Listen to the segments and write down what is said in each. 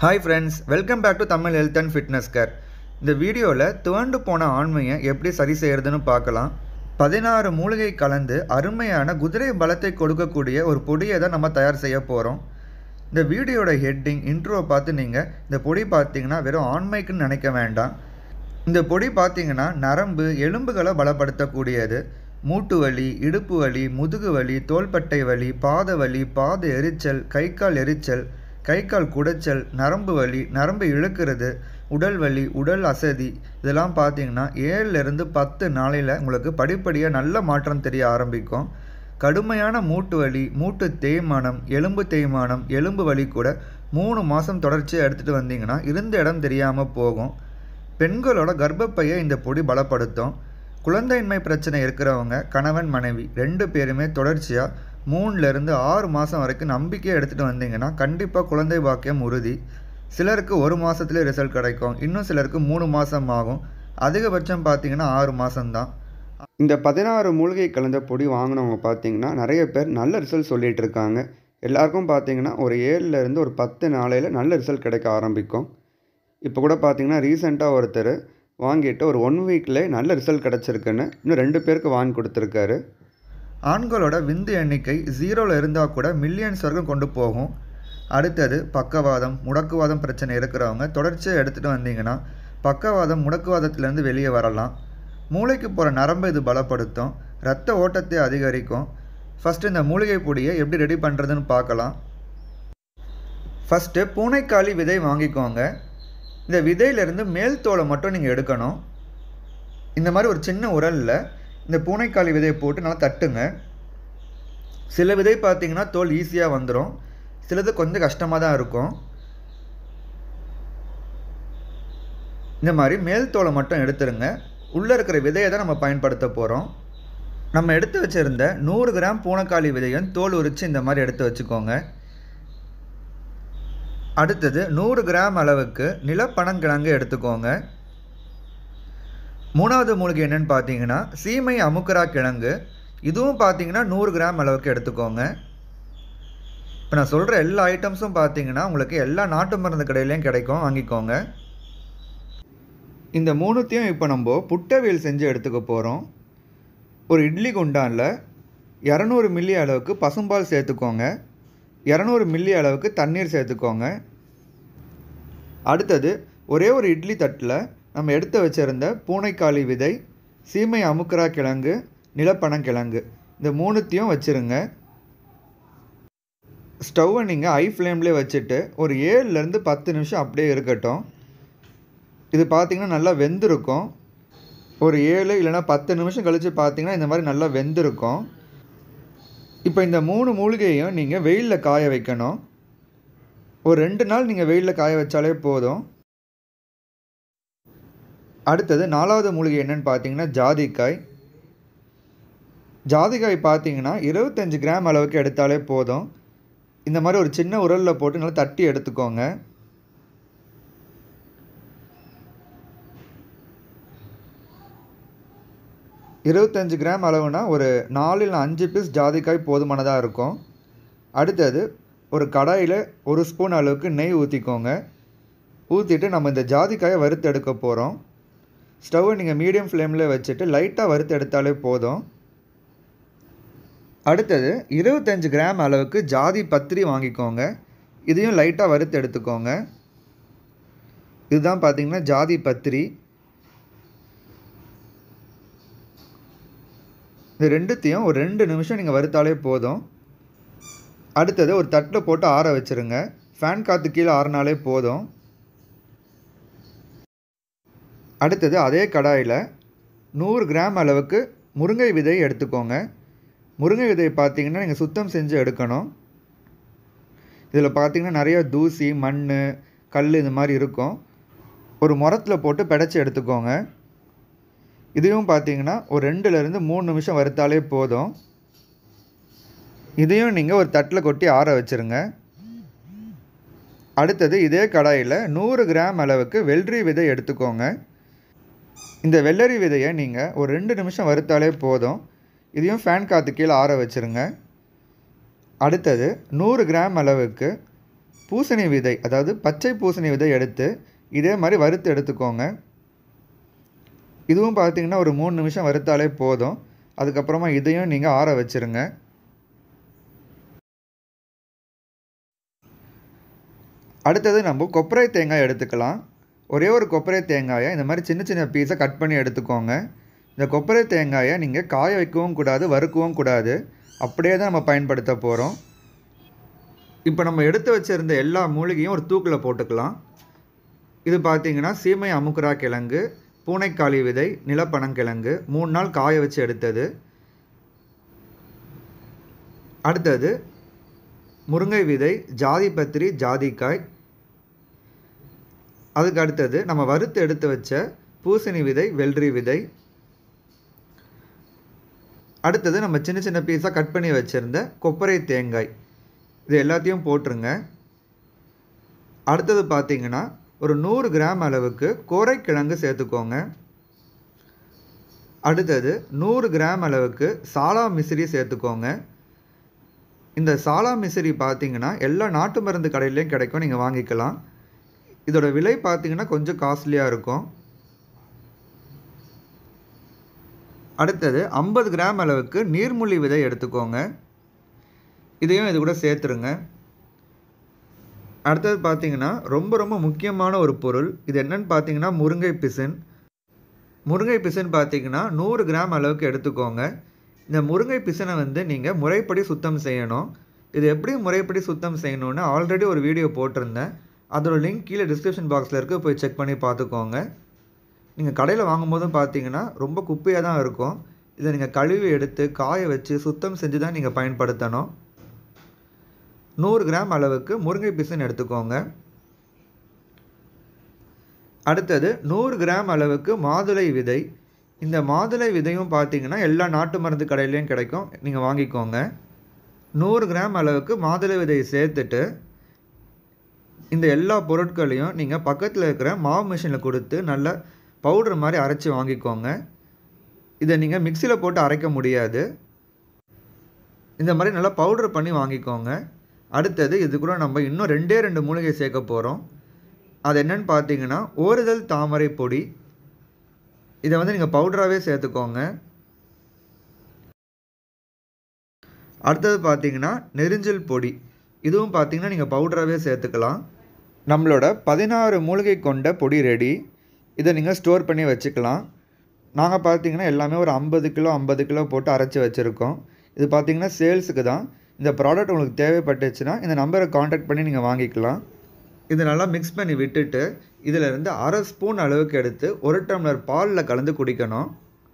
hi friends welcome back to Tamil health and fitness care இந்த வீடியோவில் துவண்டு போன ஆண்மையை எப்படி சரி செய்யறதுன்னு பார்க்கலாம் பதினாறு மூலிகை கலந்து அருமையான குதிரை பலத்தை கொடுக்கக்கூடிய ஒரு பொடியை தான் நம்ம தயார் செய்ய போகிறோம் இந்த வீடியோட ஹெட்டிங் இன்ட்ரோவை பார்த்து நீங்கள் இந்த பொடி பார்த்தீங்கன்னா வெறும் ஆண்மைக்குன்னு நினைக்க வேண்டாம் இந்த பொடி பார்த்தீங்கன்னா நரம்பு எலும்புகளை பலப்படுத்தக்கூடியது மூட்டு வலி இடுப்பு வலி முதுகு வலி தோள்பட்டை வலி பாத வலி பாத எரிச்சல் கை கால் எரிச்சல் கை கால் குடைச்சல் நரம்பு வலி நரம்பு இழுக்கிறது உடல் வலி உடல் அசதி இதெல்லாம் பார்த்தீங்கன்னா ஏழுலேருந்து பத்து நாளையில் உங்களுக்கு படிப்படியாக நல்ல மாற்றம் தெரிய ஆரம்பிக்கும் கடுமையான மூட்டு வலி மூட்டு தேய்மானம் எலும்பு தேய்மானம் எலும்பு வலி கூட மூணு மாதம் தொடர்ச்சியாக எடுத்துகிட்டு வந்தீங்கன்னா இருந்த இடம் தெரியாமல் போகும் பெண்களோட கர்ப்பப்பையை இந்த பொடி பலப்படுத்தும் குழந்தையின்மை பிரச்சனை இருக்கிறவங்க கணவன் மனைவி ரெண்டு பேருமே தொடர்ச்சியாக மூணுலேருந்து ஆறு மாதம் வரைக்கும் நம்பிக்கையை எடுத்துகிட்டு வந்தீங்கன்னா கண்டிப்பாக குழந்தை பாக்கியம் உறுதி சிலருக்கு ஒரு மாதத்துலேயே ரிசல்ட் கிடைக்கும் இன்னும் சிலருக்கு மூணு மாதம் ஆகும் அதிகபட்சம் பார்த்தீங்கன்னா ஆறு மாதம்தான் இந்த பதினாறு மூலிகை கலந்த பொடி வாங்கினவங்க பார்த்தீங்கன்னா நிறைய பேர் நல்ல ரிசல்ட் சொல்லிகிட்டு இருக்காங்க எல்லாருக்கும் பார்த்தீங்கன்னா ஒரு ஏழுலேருந்து ஒரு பத்து நாளையில் நல்ல ரிசல்ட் கிடைக்க ஆரம்பிக்கும் இப்போ கூட பார்த்தீங்கன்னா ரீசெண்டாக ஒருத்தர் வாங்கிட்டு ஒரு ஒன் வீக்லேயே நல்ல ரிசல்ட் கிடச்சிருக்குன்னு இன்னும் ரெண்டு பேருக்கு வாங்கி கொடுத்துருக்காரு ஆண்களோட விந்து எண்ணிக்கை ஜீரோவில் இருந்தால் கூட மில்லியன்ஸ் வரைக்கும் கொண்டு போகும் அடுத்தது பக்கவாதம் முடக்குவாதம் பிரச்சனை இருக்கிறவங்க தொடர்ச்சியாக எடுத்துகிட்டு வந்தீங்கன்னா பக்கவாதம் முடக்குவாதத்திலேருந்து வெளியே வரலாம் மூளைக்கு போகிற நரம்பை இது பலப்படுத்தும் ரத்த ஓட்டத்தை அதிகரிக்கும் ஃபஸ்ட்டு இந்த மூலிகை பொடியை எப்படி ரெடி பண்ணுறதுன்னு பார்க்கலாம் ஃபஸ்ட்டு பூனைக்காளி விதை வாங்கிக்கோங்க இந்த விதையிலேருந்து மேல் தோலை மட்டும் நீங்கள் எடுக்கணும் இந்த மாதிரி ஒரு சின்ன உரலில் இந்த பூனைக்காளி விதையை போட்டு நல்லா தட்டுங்க சில விதை பார்த்தீங்கன்னா தோல் ஈஸியாக வந்துடும் சிலது கொஞ்சம் கஷ்டமாக தான் இருக்கும் இந்த மாதிரி மேல் தோலை மட்டும் எடுத்துருங்க உள்ளே இருக்கிற விதையை தான் நம்ம பயன்படுத்த போகிறோம் நம்ம எடுத்து வச்சுருந்த நூறு கிராம் பூனைக்காளி விதையும் தோல் உரித்து இந்த மாதிரி எடுத்து வச்சுக்கோங்க அடுத்தது நூறு கிராம் அளவுக்கு நிலப்பனங்கிழங்கு எடுத்துக்கோங்க மூணாவது மூலிகை என்னென்னு பார்த்தீங்கன்னா சீமை அமுக்கரா கிழங்கு இதுவும் பார்த்தீங்கன்னா நூறு கிராம் அளவுக்கு எடுத்துக்கோங்க இப்போ நான் சொல்கிற எல்லா ஐட்டம்ஸும் பார்த்தீங்கன்னா உங்களுக்கு எல்லா நாட்டு மருந்து கடையிலையும் கிடைக்கும் வாங்கிக்கோங்க இந்த மூணுத்தையும் இப்போ நம்ம புட்டவியல் செஞ்சு எடுத்துக்க போகிறோம் ஒரு இட்லி குண்டானில் இரநூறு மில்லி அளவுக்கு பசும்பால் சேர்த்துக்கோங்க இரநூறு மில்லி அளவுக்கு தண்ணீர் சேர்த்துக்கோங்க அடுத்தது ஒரே ஒரு இட்லி தட்டில் நம்ம எடுத்து வச்சுருந்த பூனைக்காளி விதை சீமை அமுக்கரா கிழங்கு நிலப்பனங்கிழங்கு இந்த மூணுத்தையும் வச்சுருங்க ஸ்டவ்வை நீங்கள் ஹை ஃப்ளேம்லேயே வச்சுட்டு ஒரு ஏழுலேருந்து பத்து நிமிஷம் அப்படியே இருக்கட்டும் இது பார்த்திங்கன்னா நல்லா வெந்திருக்கும் ஒரு ஏழு இல்லைனா பத்து நிமிஷம் கழித்து பார்த்தீங்கன்னா இந்த மாதிரி நல்லா வெந்திருக்கும் இப்போ இந்த மூணு மூலிகையும் நீங்கள் வெயிலில் காய வைக்கணும் ஒரு ரெண்டு நாள் நீங்கள் வெயிலில் காய வச்சாலே போதும் அடுத்தது நாலாவது மூலிகை என்னென்னு பார்த்தீங்கன்னா ஜாதிக்காய் ஜாதிக்காய் பார்த்தீங்கன்னா இருபத்தஞ்சி கிராம் அளவுக்கு எடுத்தாலே போதும் இந்த மாதிரி ஒரு சின்ன உரலில் போட்டு நல்லா தட்டி எடுத்துக்கோங்க இருபத்தஞ்சி கிராம் அளவுனா ஒரு நாலு இல்லை அஞ்சு பீஸ் ஜாதிக்காய் போதுமானதாக இருக்கும் அடுத்தது ஒரு கடாயில் ஒரு ஸ்பூன் அளவுக்கு நெய் ஊற்றிக்கோங்க ஊற்றிட்டு நம்ம இந்த ஜாதிக்காயை வறுத்து எடுக்க போகிறோம் ஸ்டவ்வை நீங்கள் மீடியம் ஃப்ளேமில் வச்சுட்டு லைட்டாக வறுத்து எடுத்தாலே போதும் அடுத்தது இருபத்தஞ்சி கிராம் அளவுக்கு ஜாதி பத்திரி வாங்கிக்கோங்க இதையும் லைட்டாக வறுத்து எடுத்துக்கோங்க இதுதான் பார்த்திங்கன்னா ஜாதி பத்திரி இந்த ரெண்டுத்தையும் ஒரு ரெண்டு நிமிஷம் நீங்கள் வறுத்தாலே போதும் அடுத்தது ஒரு தட்டில் போட்டு ஆற வச்சுருங்க ஃபேன் காற்று கீழே ஆறினாலே போதும் அடுத்தது அதே கடாயில் நூறு கிராம் அளவுக்கு முருங்கை விதை எடுத்துக்கோங்க முருங்கை விதையை பார்த்தீங்கன்னா நீங்கள் சுத்தம் செஞ்சு எடுக்கணும் இதில் பார்த்தீங்கன்னா நிறைய தூசி மண் கல் இந்த மாதிரி இருக்கும் ஒரு முரத்தில் போட்டு பிடச்சி எடுத்துக்கோங்க இதையும் பார்த்தீங்கன்னா ஒரு ரெண்டுலேருந்து மூணு நிமிஷம் வறுத்தாலே போதும் இதையும் நீங்கள் ஒரு தட்டில் கொட்டி ஆற வச்சுருங்க அடுத்தது இதே கடாயில் நூறு கிராம் அளவுக்கு வெள்ளரி விதை எடுத்துக்கோங்க இந்த வெள்ளரி விதையை நீங்கள் ஒரு ரெண்டு நிமிஷம் வறுத்தாலே போதும் இதையும் ஃபேன் காற்று கீழே ஆற வச்சுருங்க அடுத்தது நூறு கிராம் அளவுக்கு பூசணி விதை அதாவது பச்சை பூசணி விதை எடுத்து இதே மாதிரி வறுத்து எடுத்துக்கோங்க இதுவும் பார்த்தீங்கன்னா ஒரு மூணு நிமிஷம் வறுத்தாலே போதும் அதுக்கப்புறமா இதையும் நீங்கள் ஆற வச்சுருங்க அடுத்தது நம்ம கொப்பரை தேங்காய் எடுத்துக்கலாம் ஒரே ஒரு கொப்பரை தேங்காயை இந்த மாதிரி சின்ன சின்ன பீஸை கட் பண்ணி எடுத்துக்கோங்க இந்த கொப்பரை தேங்காயை நீங்கள் காய வைக்கவும் கூடாது வறுக்கவும் கூடாது அப்படியே தான் நம்ம பயன்படுத்த போகிறோம் இப்போ நம்ம எடுத்து வச்சுருந்த எல்லா மூலிகையும் ஒரு தூக்கில் போட்டுக்கலாம் இது பார்த்தீங்கன்னா சீமை அமுக்குரா கிழங்கு பூனைக்காளி விதை நிலப்பனங்கிழங்கு மூணு நாள் காய வச்சு எடுத்தது அடுத்தது முருங்கை விதை ஜாதி பத்திரி ஜாதிக்காய் அதுக்கு அடுத்தது நம்ம வறுத்து எடுத்து வச்ச பூசணி விதை வெள்ளரி விதை அடுத்தது நம்ம சின்ன சின்ன பீஸாக கட் பண்ணி வச்சுருந்த கொப்பரை தேங்காய் இது எல்லாத்தையும் போட்டுருங்க அடுத்தது பார்த்தீங்கன்னா ஒரு நூறு கிராம் அளவுக்கு கோரைக்கிழங்கு சேர்த்துக்கோங்க அடுத்தது நூறு கிராம் அளவுக்கு சாலா மிசிறி சேர்த்துக்கோங்க இந்த சாலா மிசிறி பார்த்தீங்கன்னா எல்லா நாட்டு மருந்து கடையிலையும் கிடைக்கும் நீங்கள் வாங்கிக்கலாம் இதோட விலை பார்த்தீங்கன்னா கொஞ்சம் காஸ்ட்லியாக இருக்கும் அடுத்தது ஐம்பது கிராம் அளவுக்கு நீர்மூலி விதை எடுத்துக்கோங்க இதையும் இது கூட சேர்த்துருங்க அடுத்தது பார்த்தீங்கன்னா ரொம்ப ரொம்ப முக்கியமான ஒரு பொருள் இது என்னன்னு பார்த்தீங்கன்னா முருங்கை பிசின் முருங்கை பிசின் பார்த்தீங்கன்னா நூறு கிராம் அளவுக்கு எடுத்துக்கோங்க இந்த முருங்கை பிசினை வந்து நீங்கள் முறைப்படி சுத்தம் செய்யணும் இது எப்படி முறைப்படி சுத்தம் செய்யணும்னு ஆல்ரெடி ஒரு வீடியோ போட்டிருந்தேன் அதோட லிங்க் கீழே டிஸ்கிரிப்ஷன் பாக்ஸில் இருக்க போய் செக் பண்ணி பார்த்துக்கோங்க நீங்கள் கடையில் வாங்கும்போதும் பார்த்தீங்கன்னா ரொம்ப குப்பையாக தான் இருக்கும் இதை நீங்கள் கழுவி எடுத்து காய வச்சு சுத்தம் செஞ்சு தான் நீங்கள் பயன்படுத்தணும் நூறு கிராம் அளவுக்கு முருங்கை பிசின் எடுத்துக்கோங்க அடுத்தது நூறு கிராம் அளவுக்கு மாதுளை விதை இந்த மாதுளை விதையும் பார்த்தீங்கன்னா எல்லா நாட்டு மருந்து கடையிலையும் கிடைக்கும் நீங்கள் வாங்கிக்கோங்க நூறு கிராம் அளவுக்கு மாதுளை விதையை சேர்த்துட்டு இந்த எல்லா பொருட்களையும் நீங்கள் பக்கத்தில் இருக்கிற மாவு மிஷினில் கொடுத்து நல்லா பவுடர் மாதிரி அரைச்சி வாங்கிக்கோங்க இதை நீங்கள் மிக்சியில் போட்டு அரைக்க முடியாது இந்த மாதிரி நல்லா பவுடர் பண்ணி வாங்கிக்கோங்க அடுத்தது இது கூட நம்ம இன்னும் ரெண்டே ரெண்டு மூலிகை சேர்க்க போகிறோம் அது என்னன்னு பார்த்தீங்கன்னா ஓறுதல் தாமரை பொடி இதை வந்து நீங்கள் பவுடராகவே சேர்த்துக்கோங்க அடுத்தது பார்த்தீங்கன்னா நெரிஞ்சல் பொடி இதுவும் பார்த்தீங்கன்னா நீங்கள் பவுடராகவே சேர்த்துக்கலாம் நம்மளோட பதினாறு மூலிகை கொண்ட பொடி ரெடி இதை நீங்கள் ஸ்டோர் பண்ணி வச்சுக்கலாம் நாங்கள் பார்த்தீங்கன்னா எல்லாமே ஒரு ஐம்பது கிலோ ஐம்பது கிலோ போட்டு அரைச்சி வச்சுருக்கோம் இது பார்த்தீங்கன்னா சேல்ஸுக்கு தான் இந்த ப்ராடக்ட் உங்களுக்கு தேவைப்பட்டுச்சுன்னா இந்த நம்பரை காண்டாக்ட் பண்ணி நீங்கள் வாங்கிக்கலாம் இது நல்லா மிக்ஸ் பண்ணி விட்டுட்டு இதில் இருந்து அரை ஸ்பூன் அளவுக்கு எடுத்து ஒரு டம்ளர் பாலில் கலந்து குடிக்கணும்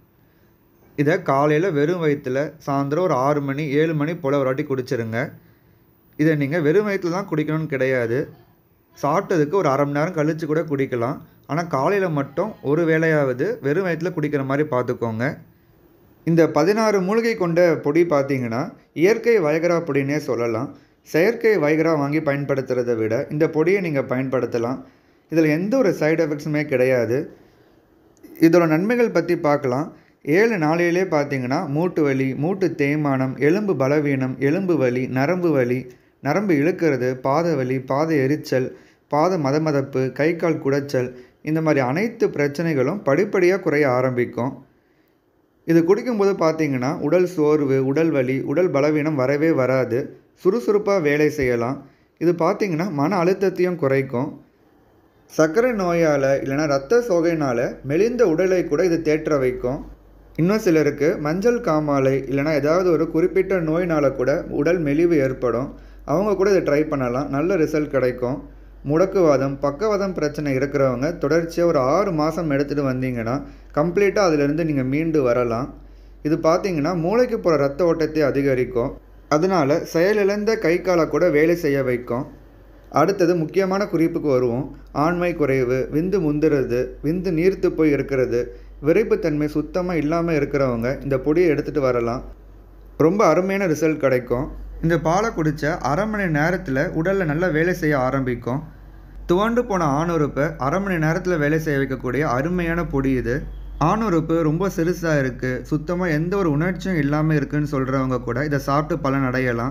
இதை காலையில் வெறும் வயிற்றில் சாயந்தரம் ஒரு ஆறு மணி ஏழு மணி போல் ஒரு வாட்டி குடிச்சிருங்க இதை நீங்கள் வெறும் வயிற்றில் தான் குடிக்கணும்னு கிடையாது சாப்பிட்டதுக்கு ஒரு அரை மணி நேரம் கழித்து கூட குடிக்கலாம் ஆனால் காலையில் மட்டும் ஒரு வேளையாவது வெறும் வயிற்றில் குடிக்கிற மாதிரி பார்த்துக்கோங்க இந்த பதினாறு மூலிகை கொண்ட பொடி பார்த்தீங்கன்னா இயற்கை வயகரா பொடினே சொல்லலாம் செயற்கை வயகரா வாங்கி பயன்படுத்துகிறத விட இந்த பொடியை நீங்கள் பயன்படுத்தலாம் இதில் எந்த ஒரு சைடு எஃபெக்ட்ஸுமே கிடையாது இதோட நன்மைகள் பற்றி பார்க்கலாம் ஏழு நாளையிலே பார்த்தீங்கன்னா மூட்டு வலி மூட்டு தேய்மானம் எலும்பு பலவீனம் எலும்பு வலி நரம்பு வலி நரம்பு இழுக்கிறது பாத வலி பாத எரிச்சல் பாத மதமதப்பு கை கால் குடைச்சல் இந்த மாதிரி அனைத்து பிரச்சனைகளும் படிப்படியாக குறைய ஆரம்பிக்கும் இது குடிக்கும்போது பார்த்தீங்கன்னா உடல் சோர்வு உடல் வலி உடல் பலவீனம் வரவே வராது சுறுசுறுப்பாக வேலை செய்யலாம் இது பார்த்தீங்கன்னா மன அழுத்தத்தையும் குறைக்கும் சர்க்கரை நோயால் இல்லைனா ரத்த சோகைனால் மெலிந்த உடலை கூட இது தேற்ற வைக்கும் இன்னும் சிலருக்கு மஞ்சள் காமாலை இல்லைனா ஏதாவது ஒரு குறிப்பிட்ட நோயினால் கூட உடல் மெலிவு ஏற்படும் அவங்க கூட இதை ட்ரை பண்ணலாம் நல்ல ரிசல்ட் கிடைக்கும் முடக்குவாதம் பக்கவாதம் பிரச்சனை இருக்கிறவங்க தொடர்ச்சியாக ஒரு ஆறு மாதம் எடுத்துகிட்டு வந்தீங்கன்னா கம்ப்ளீட்டாக அதிலிருந்து நீங்கள் மீண்டு வரலாம் இது பார்த்தீங்கன்னா மூளைக்கு போகிற ரத்த ஓட்டத்தை அதிகரிக்கும் அதனால் செயலிழந்த கை காலை கூட வேலை செய்ய வைக்கும் அடுத்தது முக்கியமான குறிப்புக்கு வருவோம் ஆண்மை குறைவு விந்து முந்துறது விந்து நீர்த்து போய் இருக்கிறது விரைப்புத்தன்மை சுத்தமாக இல்லாமல் இருக்கிறவங்க இந்த பொடியை எடுத்துகிட்டு வரலாம் ரொம்ப அருமையான ரிசல்ட் கிடைக்கும் இந்த பாலை குடித்த அரை மணி நேரத்தில் உடலில் நல்லா வேலை செய்ய ஆரம்பிக்கும் துவண்டு போன ஆணுறுப்பை அரை மணி நேரத்தில் வேலை செய்ய வைக்கக்கூடிய அருமையான பொடி இது ஆணுறுப்பு ரொம்ப சிறுசாக இருக்குது சுத்தமாக எந்த ஒரு உணர்ச்சியும் இல்லாமல் இருக்குன்னு சொல்கிறவங்க கூட இதை சாப்பிட்டு பலன் அடையலாம்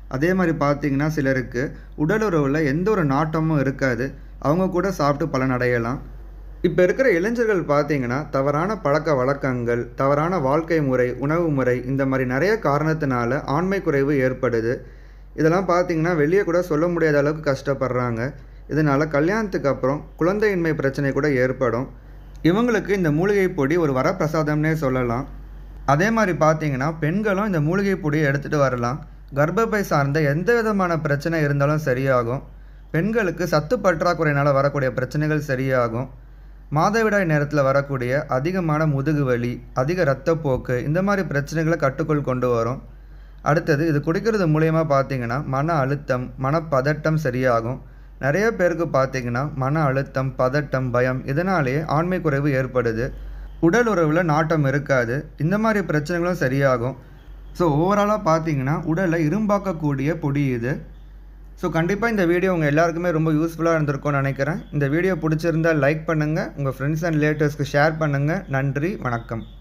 அதே மாதிரி பார்த்தீங்கன்னா சிலருக்கு உடலுறவில் எந்த ஒரு நாட்டமும் இருக்காது அவங்க கூட சாப்பிட்டு பலனடையலாம் இப்போ இருக்கிற இளைஞர்கள் பார்த்தீங்கன்னா தவறான பழக்க வழக்கங்கள் தவறான வாழ்க்கை முறை உணவு முறை இந்த மாதிரி நிறைய காரணத்தினால ஆண்மை குறைவு ஏற்படுது இதெல்லாம் பார்த்தீங்கன்னா வெளியே கூட சொல்ல முடியாத அளவுக்கு கஷ்டப்படுறாங்க இதனால் கல்யாணத்துக்கு அப்புறம் குழந்தையின்மை பிரச்சனை கூட ஏற்படும் இவங்களுக்கு இந்த மூலிகை பொடி ஒரு வரப்பிரசாதம்னே சொல்லலாம் அதே மாதிரி பார்த்தீங்கன்னா பெண்களும் இந்த மூலிகை பொடியை எடுத்துகிட்டு வரலாம் கர்ப்பப்பை சார்ந்த எந்த விதமான பிரச்சனை இருந்தாலும் சரியாகும் பெண்களுக்கு சத்து பற்றாக்குறையினால் வரக்கூடிய பிரச்சனைகள் சரியாகும் மாதவிடாய் நேரத்தில் வரக்கூடிய அதிகமான முதுகு வலி அதிக இரத்தப்போக்கு இந்த மாதிரி பிரச்சனைகளை கட்டுக்குள் கொண்டு வரும் அடுத்தது இது குடிக்கிறது மூலயமா பார்த்தீங்கன்னா மன அழுத்தம் மனப்பதட்டம் சரியாகும் நிறைய பேருக்கு பார்த்தீங்கன்னா மன அழுத்தம் பதட்டம் பயம் இதனாலேயே ஆண்மை குறைவு ஏற்படுது உடல் உறவில் நாட்டம் இருக்காது இந்த மாதிரி பிரச்சனைகளும் சரியாகும் ஸோ ஓவராலாக பார்த்தீங்கன்னா உடலை இரும்பாக்கக்கூடிய பொடி இது ஸோ கண்டிப்பாக இந்த வீடியோ உங்கள் எல்லாருக்குமே ரொம்ப யூஸ்ஃபுல்லாக இருந்திருக்கும்னு நினைக்கிறேன் இந்த வீடியோ பிடிச்சிருந்தால் லைக் பண்ணுங்கள் உங்கள் ஃப்ரெண்ட்ஸ் அண்ட் ரிலேட்டிவ்ஸ்க்கு ஷேர் பண்ணுங்கள் நன்றி வணக்கம்